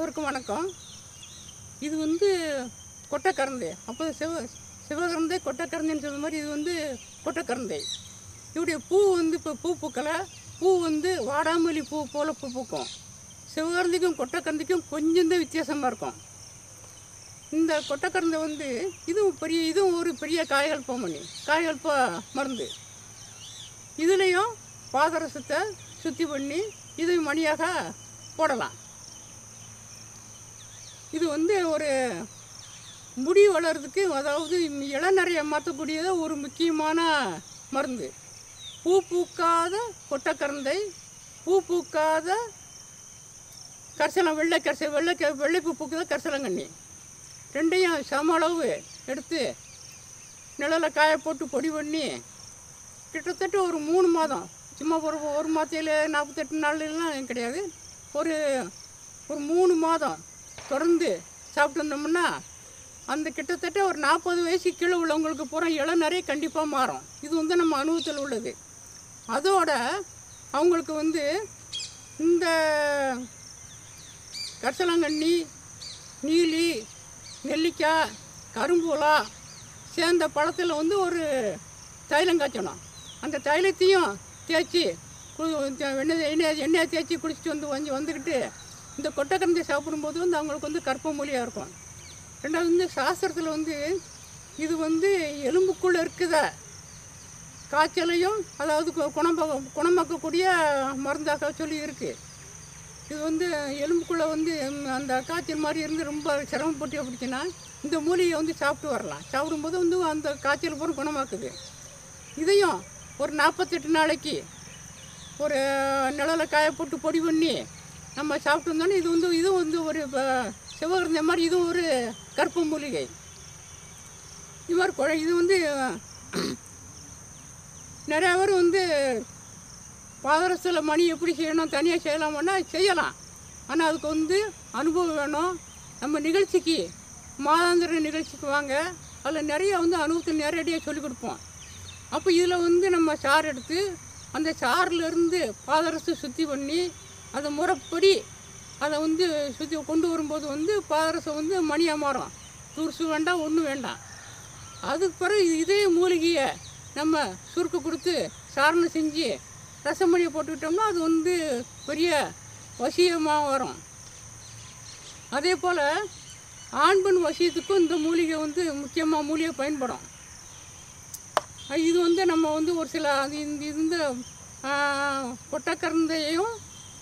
அனைவருக்கும் வணக்கம் இது வந்து கொட்டைக்கரந்தை அப்போ சிவ சிவகரந்தை கொட்டைக்கரந்தைன்னு சொன்ன மாதிரி இது வந்து கொட்டைக்கரந்தை இவருடைய பூ வந்து இப்போ பூ பூக்கலை பூ வந்து வாடாமல்லி பூ போல் பூ பூக்கும் சிவகரந்தைக்கும் கொட்டைக்கரந்தைக்கும் கொஞ்சம் தான் வித்தியாசமாக இருக்கும் இந்த கொட்டைக்கரந்தை வந்து இதுவும் பெரிய இதுவும் ஒரு பெரிய காய்கள் போமணி காய்கள் போ மருந்து இதுலேயும் பாதரசத்தை சுத்தி பண்ணி இது மணியாக போடலாம் இது வந்து ஒரு முடி வளர்றதுக்கு அதாவது இளநறைய மாற்றக்கூடியது ஒரு முக்கியமான மருந்து பூ பூக்காத கொட்டைக்கரந்தை பூ பூக்காத கரிசலம் வெள்ளை கரிசல் வெள்ளை க- வெள்ளை பூ பூக்குத கரிசலங்கண்ணி ரெண்டையும் சம அளவு எடுத்து நிழலில் காய போட்டு பொடி பண்ணி கிட்டத்தட்ட ஒரு மூணு மாதம் சும்மா ஒரு ஒரு மாதத்தில் நாற்பத்தெட்டு நாள்லாம் கிடையாது ஒரு ஒரு மூணு மாதம் தொடர்ந்து சாப்பிட்டு வந்தோம்னா அந்த கிட்டத்தட்ட ஒரு நாற்பது வயசு கீழே உள்ளவங்களுக்கு பூரா இளநறைய கண்டிப்பாக மாறும் இது வந்து நம்ம அனுபவத்தில் உள்ளது அதோட அவங்களுக்கு வந்து இந்த கரிசலாங்கண்ணி நீலி நெல்லிக்காய் கரும்பூலா சேர்ந்த பழத்தில் வந்து ஒரு தைலம் காய்ச்சணும் அந்த தைலத்தையும் தேய்ச்சி கு- த- எண்ணெய் எண்ணெய் எண்ணெயை தேய்ச்சி குளிச்சுட்டு வந்து வந்து வந்துக்கிட்டு இந்த கொட்டைக்கரந்தை சாப்பிடும்போது வந்து அவங்களுக்கு வந்து கற்ப மொழியாக இருக்கும் ரெண்டாவது வந்து சாஸ்திரத்தில் வந்து இது வந்து எலும்புக்குள்ளே இருக்குத காய்ச்சலையும் அதாவது கு- குணமாக குணமாக்கக்கூடிய மருந்தாக சொல்லி இருக்குது இது வந்து எலும்புக்குள்ளே வந்து ம், அந்த காய்ச்சல் மாதிரி இருந்து ரொம்ப சிரமப்பட்டு அப்படிச்சுன்னா இந்த மூலிகையை வந்து சாப்பிட்டு வரலாம் சாப்பிடும்போது வந்து அந்த காய்ச்சல் பூரா குணமாக்குது இதையும் ஒரு நாற்பத்தெட்டு நாளைக்கு ஒரு நிழலில் காய போட்டு பொடி பண்ணி நம்ம சாப்பிட்டு வந்தோன்னா இது வந்து இது வந்து ஒரு ப- சிவகருந்த மாதிரி இதுவும் ஒரு கற்பு மூலிகை இது மாதிரி குழ இது வந்து நிறையா பேர் வந்து பாதரசத்தில் மணி எப்படி செய்யணும் தனியாக செய்யலாமான்னா செய்யலாம் ஆனால் அதுக்கு வந்து அனுபவம் வேணும் நம்ம நிகழ்ச்சிக்கு மாதாந்திர நிகழ்ச்சிக்கு வாங்க அதில் நிறைய வந்து அனுபவத்தில் நேரடியாக சொல்லிக் கொடுப்போம் அப்போ இதில் வந்து நம்ம சாறு எடுத்து அந்த சாறிலிருந்து பாதரசை சுத்தி பண்ணி அதை முறைப்படி அதை வந்து சுற்றி கொண்டு வரும்போது வந்து பாதரசம் வந்து மணியாக மாறும் துருசு வேண்டாம் ஒன்றும் வேண்டாம் அதுக்கு பிறகு இது- இதே மூலிகையை நம்ம சுருக்கு கொடுத்து சாரணை செஞ்சு ரசமணியை போட்டுக்கிட்டோம்னா அது வந்து பெரிய வசியமாக வரும் அதே போல் ஆண் பெண் வசியத்துக்கும் இந்த மூலிகை வந்து முக்கியமாக மூலிகை பயன்படும் அஹ் இது வந்து நம்ம வந்து ஒரு சில அது இந்த இந்த ஆஹ், கொட்டைக்கரந்தையும்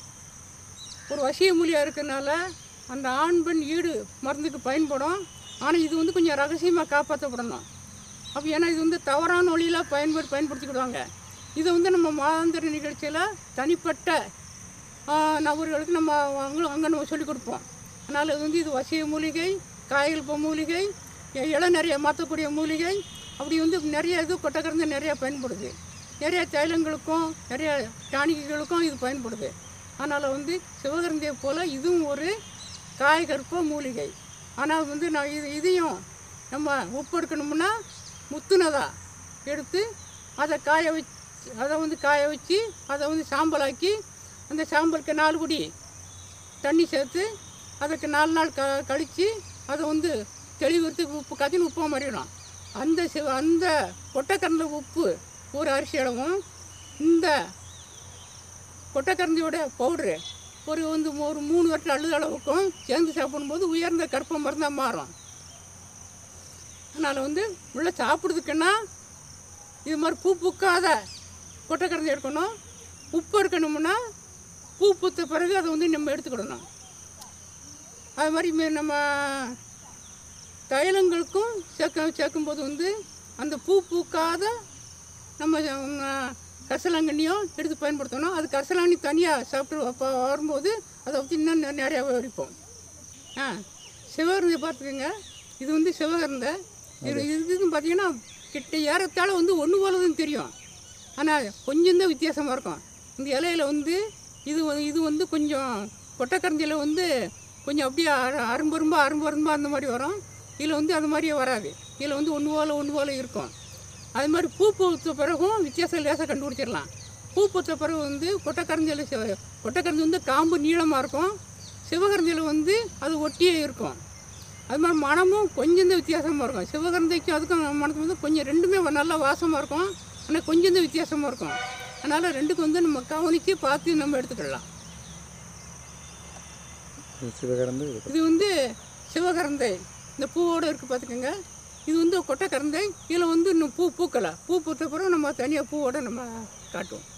ஒரு வசிய மூலியாக இருக்கிறனால அந்த ஆண் பெண் ஈடு மருந்துக்கு பயன்படும் ஆனால் இது வந்து கொஞ்சம் ரகசியமாக காப்பாற்றப்படணும் அப்போ ஏன்னா இது வந்து தவறான வழியில் பயன்படு பயன்படுத்திக்கிடுவாங்க இதை வந்து நம்ம மாதாந்திர நிகழ்ச்சியில் தனிப்பட்ட ஆஹ், நபர்களுக்கு நம்ம அங்கே அங்கே நம்ம சொல்லிக் கொடுப்போம் அதனால் இது வந்து இது வசிய மூலிகை காய்கல்ப மூலிகை இ- இளநறைய மாற்றக்கூடிய மூலிகை அப்படி வந்து நிறைய இது கொட்டக்கறந்து நிறைய பயன்படுது நிறைய தைலங்களுக்கும் நிறைய டானிக்குகளுக்கும் இது பயன்படுது அதனால் வந்து சிவகரந்தியை போல் இதுவும் ஒரு காய்கற்ப மூலிகை ஆனால் வந்து நான் இது இதையும் நம்ம உப்பு எடுக்கணும்னா முத்துனதா எடுத்து அதை காய வச்சு அதை வந்து காய வச்சு அதை வந்து சாம்பலாக்கி அந்த சாம்பலுக்கு நாலு குடி தண்ணி சேர்த்து அதுக்கு நாலு நாள் க கழித்து அதை வந்து தெளிவுறுத்து உப்பு கத்தின்னு உப்பாக மாறிடும் அந்த சிவ அந்த கொட்டைக்கரண்ட உப்பு ஒரு அரிசி அளவும் இந்த கொட்டைக்கரண்டியோட பவுட்ரு ஒரு வந்து ஒரு மூணு வருஷம் அழுத அளவுக்கும் சேர்ந்து சாப்பிடும்போது உயர்ந்த கற்ப மருந்தாக மாறும் அதனால் வந்து உள்ள சாப்பிடுறதுக்குன்னா இது மாதிரி பூ பூக்காத கொட்டைக்கரண்டி எடுக்கணும் உப்பு எடுக்கணும்னா பூ பூத்த பிறகு அதை வந்து நம்ம எடுத்துக்கிடணும் அது மாதிரி மே- நம்ம தைலங்களுக்கும் சேர்க்க சேர்க்கும்போது வந்து அந்த பூ பூக்காத நம்ம அஹ், கரிசலாங்கண்ணியும் எடுத்து பயன்படுத்தணும் அது கரிசலாங்கண்ணி தனியாக சாப்பிட்டு அப்போ வரும்போது அதை பற்றி இன்னும் நெ- நிறையா விவரிப்போம் ஆ சிவகருந்தை பார்த்துக்கோங்க இது வந்து சிவகருந்தை இது இதுன்னு பார்த்தீங்கன்னா கிட்ட ஏறத்தாழ வந்து ஒன்று போலதுன்னு தெரியும் ஆனால் கொஞ்சம் தான் வித்தியாசமாக இருக்கும் இந்த இலையில வந்து இது வந்து- இது வந்து கொஞ்சம் கொட்டைக்கரண்டியில் வந்து கொஞ்சம் அப்படியே அரு- அரும்பரும்பா அரும்பரும்பா அந்த மாதிரி வரும் இதில் வந்து அது மாதிரியே வராது இதில் வந்து ஒன்று போல ஒன்று போல இருக்கும் அது மாதிரி பூ பூத்த பிறகும் வித்தியாசம் லேசாக கண்டுபிடிச்சிடலாம் பூ பூத்த பிறகு வந்து கொட்டைக்கரஞ்சியில் கொட்டைக்கரஞ்சி வந்து காம்பு நீளமாக இருக்கும் சிவகரந்தையில் வந்து அது ஒட்டியே இருக்கும் அது மாதிரி மனமும் கொஞ்சம் தான் வித்தியாசமாக இருக்கும் சிவகரந்தைக்கும் அதுக்கும் மனத்துக்கு வந்து கொஞ்சம் ரெண்டுமே நல்லா வாசமாக இருக்கும் ஆனால் கொஞ்சம் தான் வித்தியாசமாக இருக்கும் அதனால் ரெண்டுக்கும் வந்து நம்ம கவனித்து பார்த்து நம்ம எடுத்துக்கலாம் இது சிவகரந்து இது இது வந்து சிவகரந்தை இந்த பூவோடு இருக்குது பார்த்துக்கோங்க இது வந்து கொட்டைக்கரந்தை இதில் வந்து இன்னும் பூ பூக்கலை பூ பூத்த பிறகு நம்ம தனியாக பூவோட நம்ம காட்டுவோம்